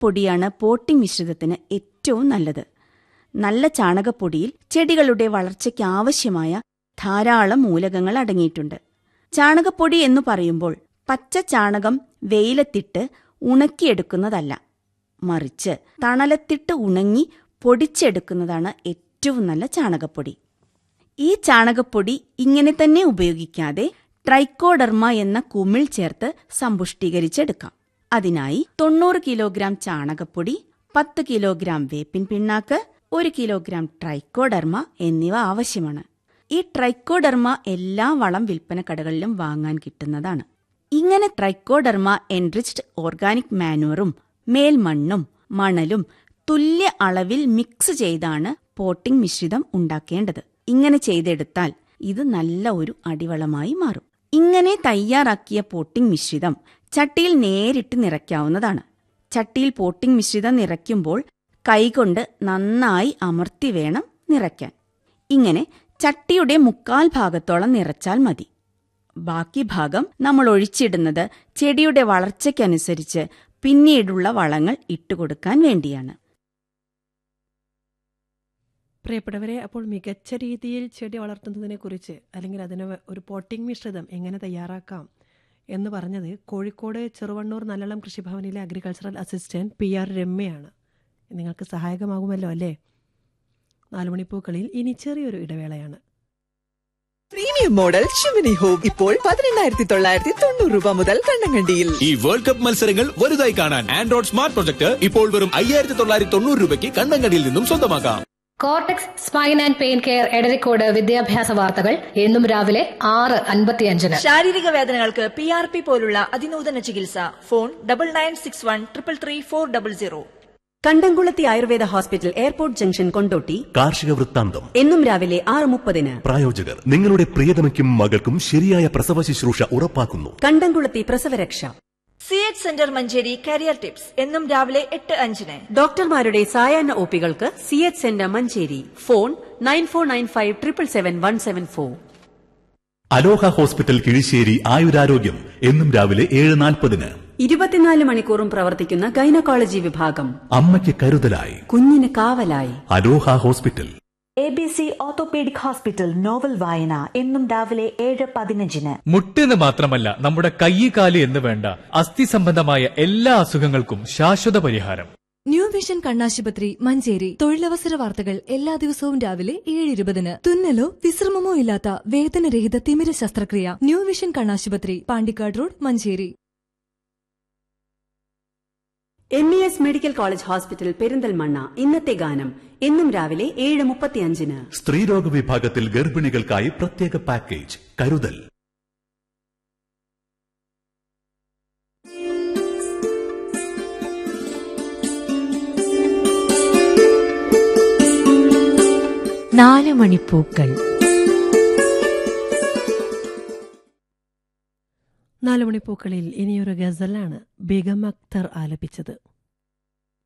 പൊടിയാണ് പോട്ടിംഗ് മിശ്രിതത്തിന് ഏറ്റവും നല്ലത് നല്ല ചാണകപ്പൊടിയിൽ ചെടികളുടെ വളർച്ചയ്ക്ക് ആവശ്യമായ ധാരാളം മൂലകങ്ങൾ അടങ്ങിയിട്ടുണ്ട് ചാണകപ്പൊടി എന്നു പറയുമ്പോൾ പച്ച ചാണകം വെയിലത്തിട്ട് ഉണക്കിയെടുക്കുന്നതല്ല മറിച്ച് തണലത്തിട്ട് ഉണങ്ങി പൊടിച്ചെടുക്കുന്നതാണ് ഏറ്റവും നല്ല ചാണകപ്പൊടി ഈ ചാണകപ്പൊടി ഇങ്ങനെ തന്നെ ഉപയോഗിക്കാതെ ട്രൈക്കോഡർമ എന്ന കുമിൾ ചേർത്ത് സമ്പുഷ്ടീകരിച്ചെടുക്കാം അതിനായി തൊണ്ണൂറ് കിലോഗ്രാം ചാണകപ്പൊടി പത്ത് കിലോഗ്രാം വേപ്പിൻ പിണ്ണാക്ക് ഒരു കിലോഗ്രാം ട്രൈക്കോഡർമ എന്നിവ ആവശ്യമാണ് ഈ ട്രൈക്കോഡർമ എല്ലാ വളം വിൽപ്പന കടകളിലും വാങ്ങാൻ കിട്ടുന്നതാണ് ഇങ്ങനെ ട്രൈക്കോഡർമ എൻറിച്ച്ഡ് ഓർഗാനിക് മാനുവറും മേൽമണ്ണും മണലും തുല്യ അളവിൽ മിക്സ് ചെയ്താണ് പോട്ടിംഗ് മിശ്രിതം ഉണ്ടാക്കേണ്ടത് ഇങ്ങനെ ചെയ്തെടുത്താൽ ഇത് നല്ല ഒരു അടിവളമായി മാറും ഇങ്ങനെ തയ്യാറാക്കിയ പോട്ടിംഗ് മിശ്രിതം ചട്ടിയിൽ നേരിട്ട് നിറയ്ക്കാവുന്നതാണ് ചട്ടിയിൽ പോട്ടിംഗ് മിശ്രിതം നിറയ്ക്കുമ്പോൾ കൈകൊണ്ട് നന്നായി അമർത്തി വേണം നിറയ്ക്കാൻ ഇങ്ങനെ ചട്ടിയുടെ മുക്കാൽ ഭാഗത്തോളം നിറച്ചാൽ മതി ബാക്കി ഭാഗം നമ്മൾ ഒഴിച്ചിടുന്നത് ചെടിയുടെ വളർച്ചയ്ക്കനുസരിച്ച് പിന്നീടുള്ള വളങ്ങൾ ഇട്ടുകൊടുക്കാൻ വേണ്ടിയാണ് പ്രിയപ്പെട്ടവരെ അപ്പോൾ മികച്ച രീതിയിൽ ചെടി വളർത്തുന്നതിനെ കുറിച്ച് അല്ലെങ്കിൽ അതിന് ഒരു പോട്ടിംഗ് മിശ്രിതം എങ്ങനെ തയ്യാറാക്കാം എന്ന് പറഞ്ഞത് കോഴിക്കോട് ചെറുവണ്ണൂർ നല്ലളം കൃഷിഭവനിലെ അഗ്രികൾച്ചറൽ അസിസ്റ്റന്റ് പി ആർ രമ്യയാണ് നിങ്ങൾക്ക് സഹായകമാകുമല്ലോ അല്ലേ നാലുമണിപ്പൂക്കളിൽ ഇനി ചെറിയൊരു ഇടവേളയാണ് പ്രീമിയം മോഡൽ ഷിമിനി ഹോം ഇപ്പോൾ പതിനെണ്ണായിരത്തി തൊള്ളായിരത്തി തൊണ്ണൂറ് രൂപ മുതൽ കണ്ണങ്കണ്ടിയിൽ ഈ വേൾഡ് കപ്പ് മത്സരങ്ങൾ വലുതായി കാണാൻ ആൻഡ്രോയിഡ് സ്മാർട്ട് പ്രൊജക്ട് ഇപ്പോൾ വെറും അയ്യായിരത്തി തൊള്ളായിരത്തി തൊണ്ണൂറ് രൂപയ്ക്ക് കണ്ണങ്കണ്ടിയിൽ നിന്നും സ്വന്തമാക്കാം cortex spine and pain care Edarikode വിദ്യാഭ്യാസ വാർത്തകൾ എന്നും രാവിലെ ആറ് അൻപത്തിയഞ്ചിന് ശാരീരിക വേദനകൾക്ക് പി ആർ പി പോലുള്ള അതിനൂതന ചികിത്സ phone double nine six one triple three four double zero Kandamkulathi Ayurveda hospital airport junction Kondotty കാർഷിക വൃത്താന്തം എന്നും രാവിലെ ആറ് മുപ്പതിന് പ്രായോജകർ നിങ്ങളുടെ പ്രിയതമയ്ക്കും മകൾക്കും ശരിയായ പ്രസവ ശുശ്രൂഷ ഉറപ്പാക്കുന്നു കണ്ടംകുളത്തി പ്രസവരക്ഷ C H centre Manjeri career tips എന്നും രാവിലെ എട്ട് അഞ്ചിന് ഡോക്ടർമാരുടെ സായാഹ്ന ഒപികൾക്ക് C H centre Manjeri phone nine four nine five triple seven one seven four Aloha hospital Kizhisseri ആയുരാരോഗ്യം എന്നും രാവിലെ ഏഴ് നാൽപ്പതിന് ഇരുപത്തിനാല് മണിക്കൂറും പ്രവർത്തിക്കുന്ന ഗൈനക്കോളജി വിഭാഗം അമ്മയ്ക്ക് കരുതലായി കുഞ്ഞിന് കാവലായി Aloha hospital A B C orthopaedic hospital novel വായന എന്നും രാവിലെ ഏഴ് പതിനഞ്ചിന് മുട്ടെന്ന് മാത്രമല്ല നമ്മുടെ കൈ കാല് എന്ന് വേണ്ട അസ്ഥി സംബന്ധമായ എല്ലാ അസുഖങ്ങൾക്കും ശാശ്വത പരിഹാരം ന്യൂ വിഷൻ കണ്ണാശുപത്രി മഞ്ചേരി തൊഴിലവസര വാർത്തകൾ എല്ലാ ദിവസവും രാവിലെ ഏഴ് ഇരുപതിന് തുന്നലോ വിശ്രമമോ ഇല്ലാത്ത വേദനരഹിത തിമിര ശസ്ത്രക്രിയ ന്യൂ വിഷൻ കണ്ണാശുപത്രി Pandikkad road Manjeri M E S medical college hospital Perinthalmanna ഇന്നത്തെ ഗാനം എന്നും രാവിലെ ഏഴ് മുപ്പത്തിയഞ്ചിന് സ്ത്രീരോഗ വിഭാഗത്തിൽ ഗർഭിണികൾക്കായി പ്രത്യേക പാക്കേജ് കരുതൽ നാല് മണിപ്പൂക്കൾ നാലുമണിപ്പൂക്കളിൽ ഇനിയൊരു ഗസലാണ് ബീഗം അക്തർ ആലപിച്ചത്